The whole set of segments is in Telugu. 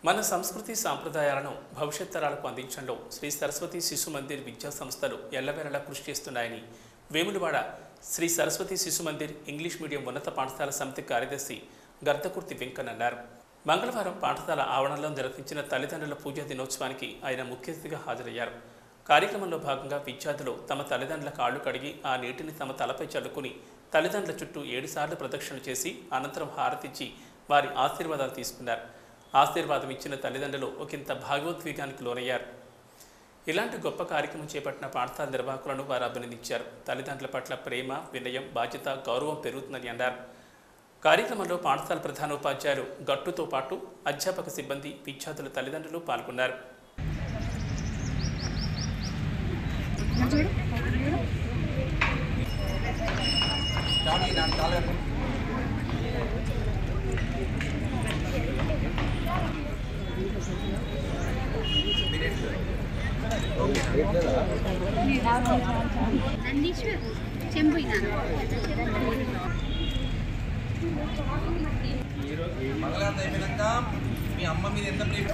మన సంస్కృతి సాంప్రదాయాలను భవిష్యత్ తరాలకు అందించడంలో శ్రీ సరస్వతి శిశు మందిర్ విద్యా సంస్థలు ఎల్లవేళలా కృషి చేస్తున్నాయని వేములవాడ శ్రీ సరస్వతి శిశు మందిర్ ఇంగ్లీష్ మీడియం ఉన్నత పాఠశాల సమితి కార్యదర్శి గర్దకుర్తి వెంకన్ అన్నారు మంగళవారం పాఠశాల ఆవరణలో నిర్వహించిన తల్లిదండ్రుల పూజా దినోత్సవానికి ఆయన ముఖ్య అతిథిగా హాజరయ్యారు కార్యక్రమంలో భాగంగా విద్యార్థులు తమ తల్లిదండ్రుల కాళ్ళు కడిగి ఆ నీటిని తమ తలపై చల్లుకుని తల్లిదండ్రుల చుట్టూ ఏడుసార్లు ప్రదక్షిణ చేసి అనంతరం హారతిచ్చి వారి ఆశీర్వాదాలు తీసుకున్నారు ఆశీర్వాదం ఇచ్చిన తల్లిదండ్రులు ఒకంత భాగవద్వేగానికి లోనయ్యారు ఇలాంటి గొప్ప కార్యక్రమం చేపట్టిన పాఠశాల నిర్వాహకులను వారు అభినందించారు తల్లిదండ్రుల పట్ల ప్రేమ వినయం బాధ్యత గౌరవం పెరుగుతుందని అన్నారు కార్యక్రమంలో పాఠశాల ప్రధానోపాధ్యాయులు గట్టుతో పాటు అధ్యాపక సిబ్బంది విద్యార్థుల తల్లిదండ్రులు పాల్గొన్నారు నందీశ్వర్ చెంపోయినా మంగళవారం అయిపోయినాక మీ అమ్మ మీద ఎంత ప్రేమ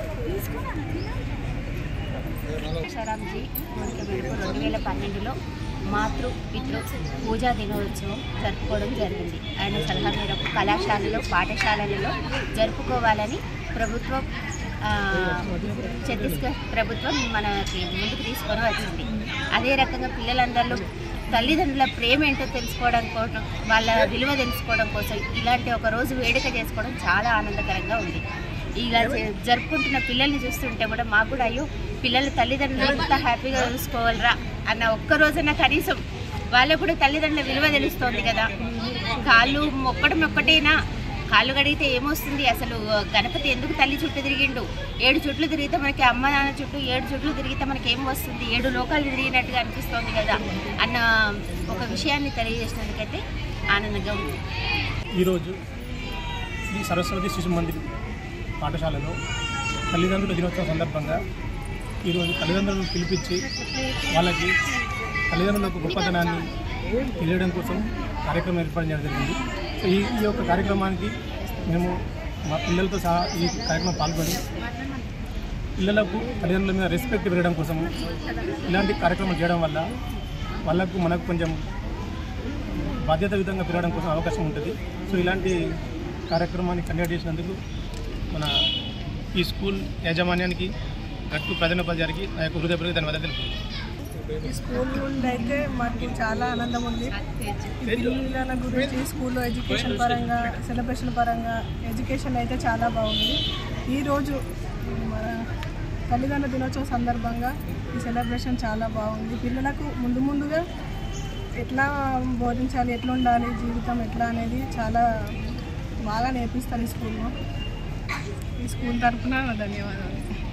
శరాబ్జీ కోరిక మేరకు రెండు వేల పన్నెండులో మాతృ పితృ పూజా దినోత్సవం జరుపుకోవడం జరిగింది ఆయన సలహా మేరకు కళాశాలలో పాఠశాలలలో జరుపుకోవాలని ప్రభుత్వం ఆ, ఛత్తీస్గఢ్ ప్రభుత్వం మనకి ముందుకు తీసుకొని వచ్చింది అదే రకంగా పిల్లలందరిలో తల్లిదండ్రుల ప్రేమ ఏంటో తెలుసుకోవడం కోసం వాళ్ళ విలువ తెలుసుకోవడం కోసం ఇలాంటి ఒక రోజు వేడుక చేసుకోవడం చాలా ఆనందకరంగా ఉంది ఇలా జ- జరుపుకుంటున్న పిల్లల్ని చూస్తుంటే కూడా మాకు కూడా అయ్యో పిల్లలు తల్లిదండ్రులు ఎంత హ్యాపీగా చూసుకోవాలరా అన్న ఒక్క రోజున కనీసం వాళ్ళకు కూడా తల్లిదండ్రుల విలువ తెలుస్తోంది కదా కాళ్ళు మొక్కడం ఒక్కటేనా కాళ్ళు కడిగితే ఏమొస్తుంది అసలు గణపతి ఎందుకు తల్లి చుట్టూ తిరిగిండు ఏడు చుట్లు తిరిగితే మనకి అమ్మ నాన్న చుట్టూ ఏడు చుట్లు తిరిగితే మనకి ఏం వస్తుంది ఏడు లోకాలు తిరిగినట్టుగా అనిపిస్తోంది కదా అన్న ఒక విషయాన్ని తెలియజేసినందుకైతే ఆనందంగా ఉంది ఈరోజు శ్రీ సరస్వతి శిశు మందిర్ పాఠశాలలో తల్లిదండ్రుల దినోత్సవం సందర్భంగా ఈరోజు తల్లిదండ్రులను పిలిపించి వాళ్ళకి తల్లిదండ్రులకు గొప్పతనాన్ని తెలియడం కోసం కార్యక్రమం ఏర్పాటు చేయడం జరిగింది సో ఈ ఈ యొక్క కార్యక్రమానికి మేము మా పిల్లలతో సహా ఈ కార్యక్రమం పాల్గొని పిల్లలకు తల్లిదండ్రుల మీద రెస్పెక్ట్ పెరగడం కోసము ఇలాంటి కార్యక్రమాలు చేయడం వల్ల వాళ్ళకు మనకు కొంచెం బాధ్యత విధంగా పెరగడం కోసం అవకాశం ఉంటుంది సో ఇలాంటి కార్యక్రమాన్ని కండక్ట్ చేసినందుకు మన ఈ స్కూల్ యాజమాన్యానికి గట్టు ప్రధానోపాధ్యాయునికి నా యొక్క హృదయపూర్వక ధన్యవాదాలు తెలుపుతున్నాను ఈ స్కూల్ నుండి అయితే మాకు చాలా ఆనందం ఉంది ఈ పిల్లల గురించి స్కూల్లో ఎడ్యుకేషన్ పరంగా సెలబ్రేషన్ పరంగా ఎడ్యుకేషన్ అయితే చాలా బాగుంది ఈరోజు మన తల్లిదండ్రుల దినోత్సవం సందర్భంగా ఈ సెలబ్రేషన్ చాలా బాగుంది పిల్లలకు ముందు ముందుగా ఎట్లా బోధించాలి ఎట్లా ఉండాలి జీవితం ఎట్లా అనేది చాలా బాగా నేర్పిస్తారు ఈ స్కూల్లో ఈ స్కూల్ తరఫున ధన్యవాదాలు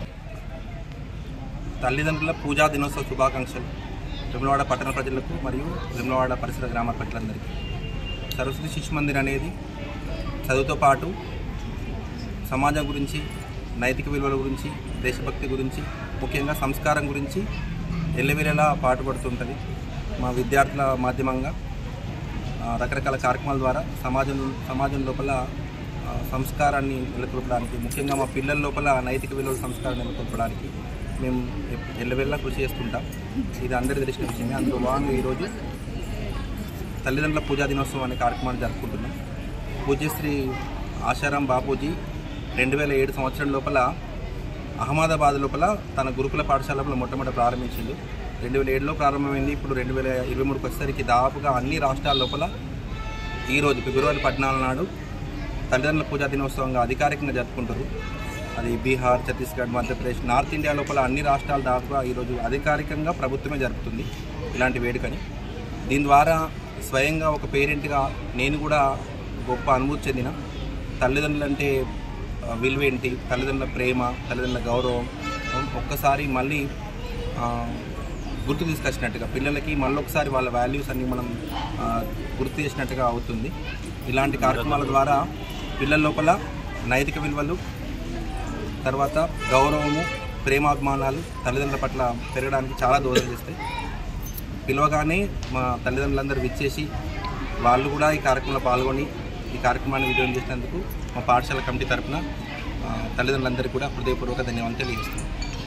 తల్లిదండ్రుల పూజా దినోత్సవ శుభాకాంక్షలు విమలవాడ పట్టణ ప్రజలకు మరియు విమలవాడ పరిసర గ్రామ ప్రజలందరికీ సరస్వతి శిశు మందిర్ అనేది చదువుతో పాటు సమాజం గురించి నైతిక విలువల గురించి దేశభక్తి గురించి ముఖ్యంగా సంస్కారం గురించి ఎల్లవేళలా పాటుపడుతుంటుంది మా విద్యార్థుల మాధ్యమంగా ఆ, రకరకాల కార్యక్రమాల ద్వారా సమాజం సమాజం లోపల ఆ, సంస్కారాన్ని నెలకొల్పడానికి ముఖ్యంగా మా పిల్లల లోపల నైతిక విలువల సంస్కారాన్ని నెలకొల్పడానికి మేము ఎప్- ఎల్లవెల్లా కృషి చేస్తుంటాం ఇది అందరికీ తెలిసిన విషయమే అందులో భాగంగా ఈరోజు తల్లిదండ్రుల పూజా దినోత్సవం అనే కార్యక్రమాన్ని జరుపుకుంటున్నాం పూజ్యశ్రీ ఆశారాం బాపూజీ రెండు వేల ఏడు సంవత్సరం లోపల అహ్మదాబాద్ లోపల తన గురుకుల పాఠశాల లోపల మొట్టమొదటి ప్రారంభించింది రెండు వేల ఏడులో ప్రారంభమైంది ఇప్పుడు రెండు వేల ఇరవై మూడుకి వచ్చేసరికి దాదాపుగా అన్ని రాష్ట్రాల లోపల ఈరోజు ఫిబ్రవరి పద్నాలుగు నాడు తల్లిదండ్రుల పూజా దినోత్సవంగా అధికారికంగా జరుపుకుంటారు అది బీహార్ ఛత్తీస్గఢ్ మధ్యప్రదేశ్ నార్త్ ఇండియా లోపల అన్ని రాష్ట్రాలు దాదాపుగా ఈరోజు అధికారికంగా ప్రభుత్వమే జరుపుతుంది ఇలాంటి వేడుకని దీని ద్వారా స్వయంగా ఒక పేరెంట్గా నేను కూడా గొప్ప అనుభూతి చెందిన తల్లిదండ్రులు అంటే ఆ, విలువ ఏంటి తల్లిదండ్రుల ప్రేమ తల్లిదండ్రుల గౌరవం ఒక్కసారి మళ్ళీ ఆ, గుర్తు తీసుకొచ్చినట్టుగా పిల్లలకి మళ్ళీ ఒకసారి వాళ్ళ వాల్యూస్ అన్ని మనం ఆ, గుర్తు చేసినట్టుగా అవుతుంది ఇలాంటి కార్యక్రమాల ద్వారా పిల్లల లోపల నైతిక విలువలు తర్వాత గౌరవము ప్రేమాభిమానాలు తల్లిదండ్రుల పట్ల పెరగడానికి చాలా దోహదం చేస్తాయి పిలవగానే మా తల్లిదండ్రులందరూ విచ్చేసి వాళ్ళు కూడా ఈ కార్యక్రమంలో పాల్గొని ఈ కార్యక్రమాన్ని విజయం చేసినందుకు మా పాఠశాల కమిటీ తరఫున ఆ, తల్లిదండ్రులందరికీ కూడా హృదయపూర్వక ధన్యవాదాలు తెలియజేస్తున్నాను